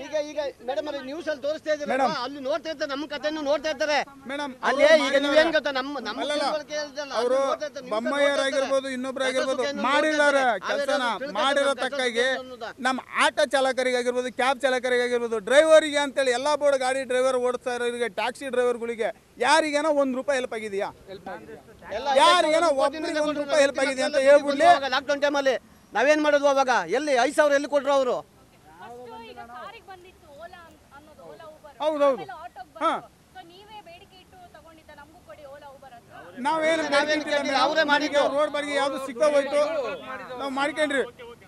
ಈಗ ಈಗ ಮೇಡಮ್ ಅಲ್ಲಿ ನ್ಯೂಸ್ ಅಲ್ಲಿ ತೋರಿಸ್ತಾ ಇದ್ದೀರಲ್ಲ ಅಲ್ಲಿ ನೋಡ್ತಾ ಇರ್ತಾರೆ ನಮ್ಮ ಕಥೆಯನ್ನು ನೋಡ್ತಾ ಇರ್ತಾರೆ ಮೇಡಮ್ ಅಲ್ಲಿ ಈಗ ನೀವೇನ್ ಗೊತ್ತಾ ನಮ್ಮ ನಮ್ಮ ತಿಳುವಳಿಕೆ ಇರ್ತದಲ್ಲ, ಅವರು ಅದನ್ನ ನೋಡ್ತಾ ಇರ್ತಾರೆ, news ಅಲ್ಲಿ ಬೊಮ್ಮಾಯರಾಗಿರ್ಬೋದು ನೋಡ್ತಾ ಇನ್ನೊಬ್ರು ಇರ್ತಾರೆ. ಆಗಿರ್ಬೋದು ಕೆಲಸಕ್ಕೆ ಮಾಡಿದ್ದಾರೆ ನೋಡ್ತಾ ಇರ್ತಾರೆ. ಕೆಲಸನ ಆಮೇಲೆ ಮಾಡಿರೋ ತಿಳ್ಕೊಂಡು ತಕ್ಕಾಗಿ ಅನ್ನೋದಾ? ನಮ್ಮ ಆಟೋ ಚಾಲಕರಿಗಾಗಿರ್ಬೋದು ಕ್ಯಾಬ್ ಚಾಲಕರಿಗಾಗಿರ್ಬೋದು ಡ್ರೈವರಿಗೆ ಅಂತೇಳಿ ಎಲ್ಲಾ ಬೋರ್ಡ್ ಗಾಡಿ ಡ್ರೈವರ್ ಓಡಿಸ್ತಾ ಇರೋರಿಗೆ ಟ್ಯಾಕ್ಸಿ ಡ್ರೈವರ್ಗಳಿಗೆ ಯಾರಿಗೇನೋ ಒಂದ್ ರೂಪಾಯಿ ಹೆಲ್ಪ್ ಆಗಿದೆಯಾ ಎಲ್ಲ ಯಾರಿಗೇನೋ ಐದು ಸಾವಿರ ಒಬ್ಬರಿಗೆ ಒಂದ್ ಕೊಟ್ಟಿದ್ರು, ರೂಪಾಯಿ ಹೆಲ್ಪ್ ಆಗಿದೆ ಅಂತ ಎಲ್ಲ ಹೇಳ್ಬಿಡ್ಲಿ ಅವಾಗ ಲಾಕ್ಡೌನ್ ಟೈಮಲ್ಲಿ ನಾವೇನ್ ಮಾಡೋದು ಅವಾಗ ಎಲ್ಲಿ ಐದು ಸಾವಿರ ಎಲ್ಲಿ ಕೊಟ್ರು ಅವರು ಫಸ್ಟ್ ಈಗ ಕಾರಿಗೆ ಬಂದಿತ್ತು ಓಲಾ ಅನ್- ಅನ್ನೋದು ಓಲಾ ಊಬರ್ ಹೌದೌದು. ಆಮೇಲೆ ಆಟೋಗೆ ಹಾ. ಬಂತು ಸೊ ನೀವೇ ಬೇಡಿಕೆ ಇಟ್ಟು ತಗೊಂಡಿದ್ದ ನಮಗೂ ಕೊಡಿ ಓಲಾ ಊಬರ್ ಅಂತ ನಾವೇನು ನಾವೇನ್ ಕೇಳಿಲ್ಲ, ಅವ್ರೇ ಮಾಡಿದ್ದು. ರೋಡ್ ಬಾಡಿಗೆ ಯಾವ್ದು ಸಿಗ್ತಾ ಹೋಯ್ತು ನಾವು ಮಾಡ್ಕೊಂಡ್ರಿ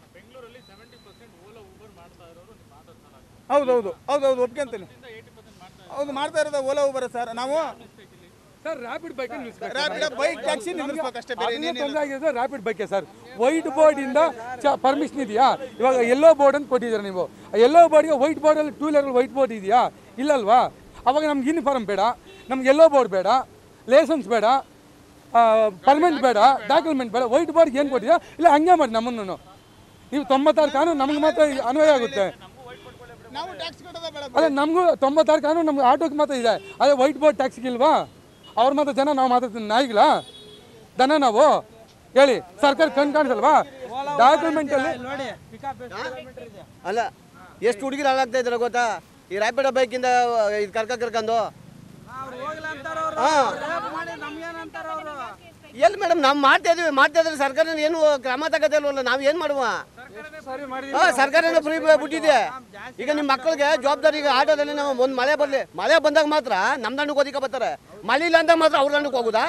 ಹೌದೌದು ಹೌದೌದು ಒಪ್ಕೊಂತೀನಿ ಹೌದು ಮಾಡ್ತಾ ಇರೋದು ಓಲಾ ಉಬರ್ ಸರ್ ನಾವು ಸರ್ ರ್ಯಾಪಿಡ್ ಬೈಕ್ ನಿಲ್ಲಿಸ್ಬೇಕು ರ್ಯಾಪಿಡ್ ಬೈಕ್ ಟ್ಯಾಕ್ಸಿ ನಿಲ್ಲಿಸ್ಬೇಕಷ್ಟೇ ಬೇರೆ ಅದನ್ನೇ ಇನ್ನೇನಿಲ್ಲ. ತೊಂದರೆ ಆಗಿರೋದು ರ್ಯಾಪಿಡ್ ಬೈಕೆ ಸರ್ ವೈಟ್ ಬೋರ್ಡ್ ಇಂದ ಪರ್ಮಿಷನ್ ಇದೆಯಾ ಇವಾಗ ಎಲ್ಲೋ ಬೋರ್ಡ್ ಅಂತ ಕೊಟ್ಟಿದ್ದೀರಾ ನೀವು ಎಲ್ಲೋ ಬೋರ್ಡ್ಗೆ ವೈಟ್ ಬೋರ್ಡಲ್ಲಿ ಟೂ ವೀಲರ್ ವೈಟ್ ಬೋರ್ಡ್ ಇದೆಯಾ ಇಲ್ಲಲ್ವಾ ಅವಾಗ ನಮ್ಗೆ ಯೂನಿಫಾರ್ಮ್ ಬೇಡ ನಮ್ಗೆ ಎಲ್ಲೋ ಬೋರ್ಡ್ ಬೇಡ ಲೈಸೆನ್ಸ್ ಬೇಡ ಪರ್ಮೆಂಟ್ ಬೇಡ ಡಾಕ್ಯುಮೆಂಟ್ ಬೇಡ ವೈಟ್ ಬೋರ್ಡ್ ಏನು ಕೊಟ್ಟಿದ್ಯಾ ಇಲ್ಲ ಹಂಗೆ ಮಾಡಿ ನಮ್ಮನ್ನು ನೀವು ತೊಂಬತ್ತಾರು ಕಾನೂನು ನಮ್ಗೆ ಮಾತ್ರ ಅನ್ವಯ ಆಗುತ್ತೆ ನಾವು ಟ್ಯಾಕ್ಸ್ ಕಟ್ಟೋದ ಬೇಡ ಅದೇ ನಮಗೂ ತೊಂಬತ್ತಾರು ಕಾನೂನು ನಮ್ಗೆ ಆಟೋಗೆ ಮಾತ್ರ ಇದೆ ಅದೇ ವೈಟ್ ಬೋರ್ಡ್ ಟ್ಯಾಕ್ಸಿಗೆ ಇಲ್ವಾ ಅವ್ರ ಮಾತ್ರ ಜನ ನಾವು ಮಾತ್ರ ನಾಯಿಗಳ ದನ ನಾವು ಹೇಳಿ ಸರ್ಕಾರ ಕಣ್ ಕಾಣಿಸಲ್ವಾ ಡಾಕ್ಯುಮೆಂಟಲ್ಲಿ ಅಲ್ಲ ಎಷ್ಟು ಹುಡುಗಿರು ಹಾಳಾಗ್ತಾ ಇದಾರೆ ಗೊತ್ತಾ ಈ ರಾಪಿಡ ಬೈಕಿಂದ ಇದು ಕರ್ಕ ಕರ್ಕೊಂಡು ಹಾ ಎಲ್ಲಿ ಮೇಡಮ್ ನಾವು ಮಾಡ್ತಾ ಇದೀವಿ ಮಾಡ್ತಾ ಇದ್ರೆ ಸರ್ಕಾರ ಏನು ಕ್ರಮ ತಗೋತಾ ಇಲ್ವಲ್ಲ ನಾವು ಏನು ಮಾಡುವ ಹಾ ಸರ್ಕಾರನೇ ಫ್ರೀ ಬಿಟ್ಟಿದೆ ಈಗ ನಿಮ್ಮ ಮಕ್ಕಳಿಗೆ ಜವಾಬ್ದಾರಿ ಈಗ ಆಟೋದಲ್ಲಿ ನಾವು ಒಂದು ಮಳೆ ಬರಲಿ ಮಳೆ ಬಂದಾಗ ಮಾತ್ರ ನಮ್ಮ ದಂಡಕ್ಕೆ ಓದಿಕ ಬರ್ತಾರೆ ಮಳೆ ಇಲ್ಲ ಅಂದಾಗ ಮಾತ್ರ ಅವ್ರ ದಂಡಕ್ಕೆ ಹೋಗುದಾ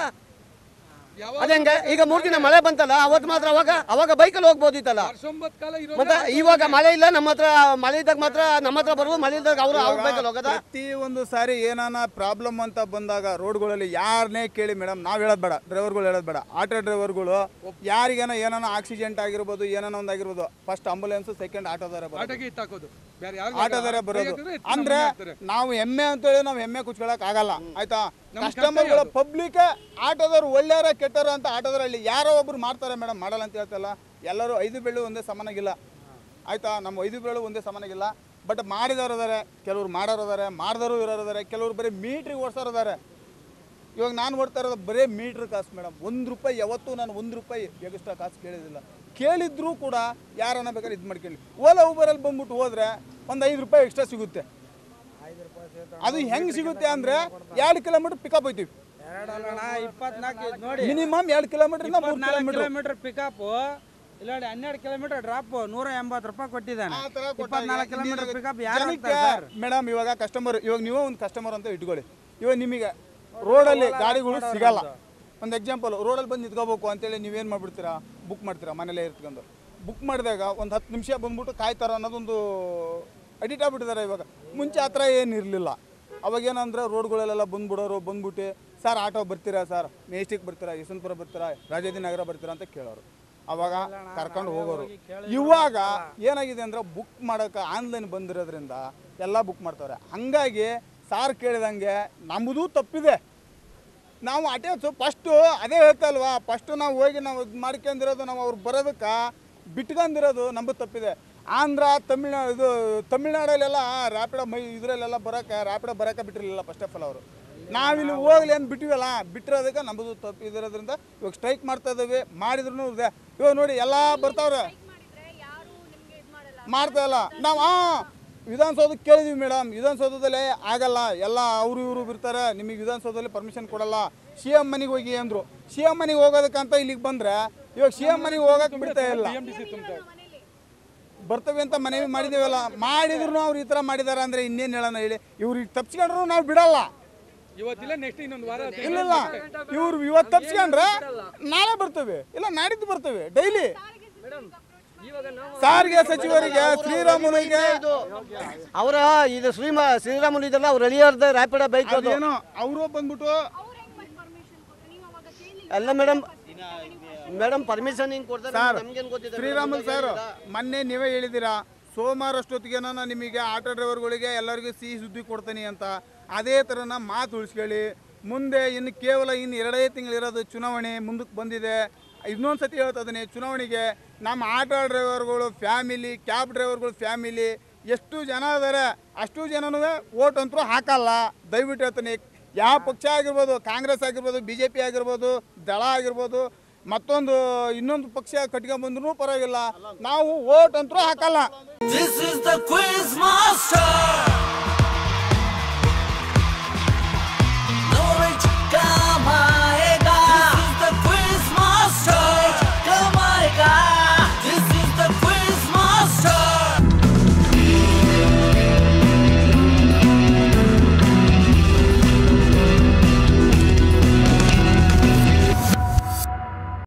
ಅದಂಗೆ ಈಗ ಮೂರು ದಿನ ಮಳೆ ಬಂತಲ್ಲ ಅವತ್ತು ಮಾತ್ರ ಅವಾಗ ಅವಾಗ ಬೈಕಲ್ಲಿ ಹೋಗ್ಬೋದಿತ್ತಲ್ಲ ವರ್ಷೊಂಬತ್ತು ಕಾಲ ಇರೋ ಮತ್ತೆ ಇವಾಗ ಮಳೆ ಇಲ್ಲ ನಮ್ಮ ಹತ್ರ ಮಳೆ ಇದ್ದಾಗ ಮಾತ್ರ ನಮ್ಮ ಹತ್ರ ಬರುವ ಮಳೆ ಇದ್ದಾಗ ಅವ್ರು ಅವ್ರ ಬೈಕಲ್ಲಿ ಹೋಗದ ಪ್ರತಿ ಒಂದು ಸಾರಿ ಏನಾನ ಪ್ರಾಬ್ಲಮ್ ಅಂತ ಬಂದಾಗ ರೋಡ್ಗಳಲ್ಲಿ ಯಾರನ್ನೇ ಕೇಳಿ ಮೇಡಮ್ ನಾವು ಹೇಳೋದು ಬೇಡ ಡ್ರೈವರ್ಗಳು ಹೇಳೋದು ಬೇಡ ಆಟೋ ಡ್ರೈವರ್ಗಳು ಯಾರಿಗೇನೋ ಏನಾನ ಆಕ್ಸಿಡೆಂಟ್ ಆಗಿರ್ಬೋದು ಏನಾನ ಒಂದು ಆಗಿರ್ಬೋದು ಫಸ್ಟ್ ಆಂಬುಲೆನ್ಸ್ ಸೆಕೆಂಡ್ ಆಟೋದವರೇ ಬರೋದು ಆಟೋಗೆ ಇತ್ತಾಕೋದು ಬೇರೆ ಯಾರು ಆಟೋದವರೇ ಬರೋದು ಅಂದ್ರೆ ನಾವು ಎಮ್ಮೆ ಅಂತೇಳಿ ನಾವು ಎಮ್ಮೆ ಕುಚ್ಕೊಳಕ್ ಆಗಲ್ಲ ಆಯ್ತಾ ಕಸ್ಟಮರ್ಗಳು ಪಬ್ಲಿಕ್ ಆಟೋದವ್ರು ಒಳ್ಳೆಯವ್ರ ಕೆಟ್ಟವ್ರ ಅಂತ ಆಟೋದರಲ್ಲಿ ಯಾರೋ ಒಬ್ರು ಮಾಡ್ತಾರೆ ಮೇಡಮ್ ಮಾಡಲ್ಲ ಅಂತ ಹೇಳ್ತಲ್ಲ ಎಲ್ಲರೂ ಐದು ಬೆಳ್ಳು ಒಂದೇ ಸಮಾನಾಗಿಲ್ಲ ಆಯ್ತಾ ನಮ್ಮ ಐದು ಬೆಳ್ಳು ಒಂದೇ ಸಮಾನಾಗಿಲ್ಲ ಬಟ್ ಮಾಡಿದವರು ಇದಾರೆ ಕೆಲವ್ರು ಮಾಡೋರು ಇದಾರೆ ಮಾಡ್ದವರು ಇರೋರು ಇದಾರೆ ಕೆಲವ್ರು ಬರೀ ಮೀಟ್ರಿಗೆ ಓಡಿಸೋರು ಇದಾರೆ ಇವಾಗ ನಾನು ಓಡ್ತಾ ಇರೋದು ಬರೀ ಮೀಟ್ರ್ ಕಾಸು ಮೇಡಮ್ ಒಂದು ರೂಪಾಯಿ ಯಾವತ್ತೂ ನಾನು ಒಂದು ರೂಪಾಯಿ ಎಕ್ಸ್ಟ್ರಾ ಕಾಸು ಕೇಳಿದಿಲ್ಲ ಕೇಳಿದ್ರೂ ಕೂಡ ಯಾರನ್ನ ಬೇಕಾದ್ರೆ ಇದು ಮಾಡ್ಕೊಳ್ಳಿ ಓಲಾ ಊಬರಲ್ಲಿ ಬಂದ್ಬಿಟ್ಟು ಹೋದ್ರೆ ಒಂದು ಐದು ರೂಪಾಯಿ ಎಕ್ಸ್ಟ್ರಾ ಸಿಗುತ್ತೆ ಅದು ಹೆಂಗೆ ಸಿಗುತ್ತೆ ಅಂದರೆ ಎರಡು ಕಿಲೋಮೀಟ್ರ್ ಪಿಕಪ್ ಹೋಯ್ತೀವಿ ಇಪ್ಪತ್ನಾಲ್ಕು ನೋಡಿ ಮಿನಿಮಮ್ ಎರಡು ಕಿಲೋಮೀಟ್ರಿಂದ ಮೂರು ಇಪ್ಪತ್ನಾಲ್ಕು ಕಿಲೋಮೀಟ್ರ್ ಕಿಲೋಮೀಟರ್ ಪಿಕಪ್ ಇಲ್ಲ ನೋಡಿ ಹನ್ನೆರಡು ಕಿಲೋಮೀಟರ್ ಡ್ರಾಪ್ ನೂರ ಎಂಬತ್ತು ರೂಪಾಯಿ ಕೊಟ್ಟಿದ್ದಾನೆ ಆ ಥರ ಕೊಟ್ಟಾಗ ಇಪ್ಪತ್ನಾಲ್ಕು ಕಿಲೋಮೀಟರ್ ನೀವು ಪಿಕಪ್ ಯಾರು ಜನಕ್ಕೆ ಹಾಕ್ತಾರೆ ಸರ್ ಮೇಡಮ್ ಇವಾಗ ಕಸ್ಟಮರ್ ಇವಾಗ ನೀವು ಒಂದು ಕಸ್ಟಮರ್ ಅಂತ ಇಟ್ಕೊಳ್ಳಿ ಇವಾಗ ನಿಮಗೆ ರೋಡಲ್ಲಿ ಗಾಡಿಗಳು ಸಿಗಲ್ಲ ಒಂದು ಎಕ್ಸಾಂಪಲ್ ರೋಡಲ್ಲಿ ಬಂದು ನಿಂತ್ಕೋಬೇಕು ಅಂತೇಳಿ ನೀವೇನು ಮಾಡ್ಬಿಡ್ತೀರಾ ಬುಕ್ ಮಾಡ್ತೀರಾ ಮನೇಲೇ ಇರ್ತ್ಕೊಂಡು ಬುಕ್ ಮಾಡಿದಾಗ ಒಂದು ಹತ್ತು ನಿಮಿಷ ಬಂದ್ಬಿಟ್ಟು ಕಾಯ್ತಾರ ಅನ್ನೋದೊಂದು ಅಡಿಟ್ ಆಗ್ಬಿಟ್ಟಿದ್ದಾರೆ ಇವಾಗ ಮುಂಚೆ ಆ ಥರ ಏನು ಇರಲಿಲ್ಲ ಅವಾಗ ಏನಂದ್ರೆ ರೋಡ್ಗಳಲ್ಲೆಲ್ಲ ಬಂದ್ಬಿಡೋರು ಬಂದ್ಬಿಟ್ಟು ಸರ್ ಆಟೋ ಬರ್ತೀರಾ ಸರ್ ಮೇಸ್ಟಿಕ್ ಬರ್ತೀರಾ ಯಶವಂತಪುರ ಬರ್ತೀರಾ ರಾಜಾಜಿನಗರ ಬರ್ತೀರಾ ಅಂತ ಕೇಳೋರು ಅವಾಗ ಕರ್ಕೊಂಡು ಹೋಗೋರು ಇವಾಗ ಏನಾಗಿದೆ ಅಂದ್ರೆ ಬುಕ್ ಮಾಡೋಕೆ ಆನ್ಲೈನ್ ಬಂದಿರೋದ್ರಿಂದ ಎಲ್ಲ ಬುಕ್ ಮಾಡ್ತಾರೆ ಹಂಗಾಗಿ ಸಾರ್ ಕೇಳಿದಂಗೆ ನಮ್ಮದು ತಪ್ಪಿದೆ ನಾವು ಅಟೇಚು ಫಸ್ಟು ಅದೇ ಹೇಳ್ತಾ ಅಲ್ವಾ ಫಸ್ಟು ನಾವು ಹೋಗಿ ನಾವು ಇದು ಮಾಡ್ಕೊಂಡಿರೋದು ನಾವು ಅವ್ರು ಬರೋದಕ್ಕೆ ಬಿಟ್ಕೊಂಡಿರೋದು ನಮ್ಮದು ತಪ್ಪಿದೆ ಆಂಧ್ರ ತಮಿಳ್ನಾಡು ಇದು ತಮಿಳ್ನಾಡಲ್ಲೆಲ್ಲ ರ್ಯಾಪಿಡ ಮೈ ಇದರಲ್ಲೆಲ್ಲ ಬರೋಕೆ ರ್ಯಾಪಿಡ ಬರೋಕೆ ಬಿಟ್ಟಿರಲಿಲ್ಲ ಫಸ್ಟ್ ಆಫ್ ಆಲ್ ಅವರು ನಾವಿಲ್ಲಿ ಹೋಗ್ಲಿ ಅಂತ ಬಿಟ್ಟಿವಲ್ಲ ಬಿಟ್ಟಿರೋದಕ್ಕೆ ನಮ್ಮದು ತಪ್ಪು ಇದಿರೋದ್ರಿಂದ ಇವಾಗ ಸ್ಟ್ರೈಕ್ ಮಾಡ್ತಾ ಇದ್ದೀವಿ ಮಾಡಿದ್ರು ಇದೆ ಇವಾಗ ನೋಡಿ ಎಲ್ಲ ಬರ್ತಾವ್ರೆ ಮಾಡಿದ್ರೆ ಯಾರು ನಿಮ್ಗೆ ಇದು ಮಾಡಲ್ಲ ಮಾಡ್ತಾ ಇಲ್ಲ ನಾವು ಹಾಂ ವಿಧಾನಸೌಧಕ್ಕೆ ಕೇಳಿದ್ವಿ ಮೇಡಮ್ ವಿಧಾನಸೌಧದಲ್ಲಿ ಆಗಲ್ಲ ಎಲ್ಲ ಅವರು ಇವರು ಬಿರ್ತಾರೆ ನಿಮಗೆ ವಿಧಾನಸೌಧದಲ್ಲಿ ಪರ್ಮಿಷನ್ ಕೊಡಲ್ಲ ಸಿ ಎಮ್ ಮನೆಗೆ ಹೋಗಿ ಅಂದರು ಸಿ ಎಮ್ ಮನೆಗೆ ಹೋಗೋದಕ್ಕಂತ ಇಲ್ಲಿಗೆ ಬಂದರೆ ಇವಾಗ ಸಿ ಎಮ್ ಮನೆಗೆ ಹೋಗಕ್ಕೆ ಬಿಡ್ತಾ ಇಲ್ಲ ಮನೇಲಿ ಬರ್ತವೆ ಅಂತ ಮನವಿ ಮಾಡಿದೇವಲ್ಲ ಮಾಡಿದ್ರು ಅವ್ರು ಈ ಥರ ಮಾಡಿದಾರೆ ಅಂದರೆ ಇನ್ನೇನು ಹೇಳೋಣ ಹೇಳಿ ಇವ್ರಿಗೆ ತಪ್ಸ್ಕೊಂಡ್ರು ನಾವು ಬಿಡಲ್ಲ ಇವತ್ತಿಲ್ಲ ನೆಕ್ಸ್ಟ್ ಇನ್ನೊಂದು ವಾರ ಇಲ್ಲ ಇವ್ರು ಇವತ್ತು ತಪ್ಸ್ಕೊಂಡ್ರೆ ನಾಳೆ ಬರ್ತವೆ ಇಲ್ಲ ನಾಡಿದ್ದು ಬರ್ತವೆ ಡೈಲಿ ಸಾರಿಗೆ ಸಚಿವರಿಗೆ ಶ್ರೀರಾಮುಲುಗೆ ಇದು ಅವರ ಇದು ಶ್ರೀಮ ಶ್ರೀರಾಮುಲು ಇದೆಲ್ಲ ಅವ್ರು ಎಳಿಯರ್ದ ರ್ಯಾಪಿಡ ಬೈಕ್ ಅದು ಅದೇನೋ ಅವರು ಬಂದ್ಬಿಟ್ಟು ಅವ್ರು ಹೆಂಗ್ ಪರ್ಮಿಷನ್ ಕೊಟ್ರು ನೀವು ಅವಾಗ ಕೇಳಿಲ್ಲ ಅಲ್ಲ ಮೇಡಮ್ ಮೇಡಮ್ ಪರ್ಮಿಷನ್ ಹಿಂಗೆ ಕೊಡ್ತಾರೆ ಸರ್ ನಮ್ಗೇನು ಗೊತ್ತಿದೆ ಶ್ರೀರಾಮುಲು ಸರ್ ಮೊನ್ನೆ ನೀವೇ ಹೇಳಿದ್ದೀರಾ ಸೋಮವಾರ ಅಷ್ಟೊತ್ತಿಗೆ ನಾನು ನಿಮಗೆ ಆಟೋ ಡ್ರೈವರ್ಗಳಿಗೆ ಎಲ್ಲರಿಗೂ ಸಿಹಿ ಸುದ್ದಿ ಕೊಡ್ತೀನಿ ಅಂತ ಅದೇ ಥರನ ಮಾತು ಉಳಿಸ್ಕೊಳ್ಳಿ ಮುಂದೆ ಇನ್ನು ಕೇವಲ ಇನ್ನು ಎರಡೇ ತಿಂಗಳಿರೋದು ಚುನಾವಣೆ ಮುಂದಕ್ಕೆ ಬಂದಿದೆ ಇನ್ನೊಂದು ಸತಿ ಹೇಳ್ತಾ ಇದ್ದೀನಿ ಚುನಾವಣೆಗೆ ನಮ್ಮ ಆಟೋ ಡ್ರೈವರ್ಗಳು ಫ್ಯಾಮಿಲಿ ಕ್ಯಾಬ್ ಡ್ರೈವರ್ಗಳು ಫ್ಯಾಮಿಲಿ ಎಷ್ಟು ಜನ ಇದ್ದಾರೆ ಅಷ್ಟು ಜನನೂ ಓಟ್ ಅಂತೂ ಹಾಕಲ್ಲ ದಯವಿಟ್ಟು ಹೇಳ್ತೀನಿ ಯಾವ ಪಕ್ಷ ಆಗಿರ್ಬೋದು ಕಾಂಗ್ರೆಸ್ ಆಗಿರ್ಬೋದು ಬಿ ಜೆ ಪಿ ಆಗಿರ್ಬೋದು ದಳ ಆಗಿರ್ಬೋದು ಮತ್ತೊಂದು ಇನ್ನೊಂದು ಪಕ್ಷ ಕಟ್ಕೊಂಡ್ಬಂದ್ರೂ ಪರವಾಗಿಲ್ಲ ನಾವು ಓಟ್ ಅಂತೂ ಹಾಕಲ್ಲ This is the quiz master.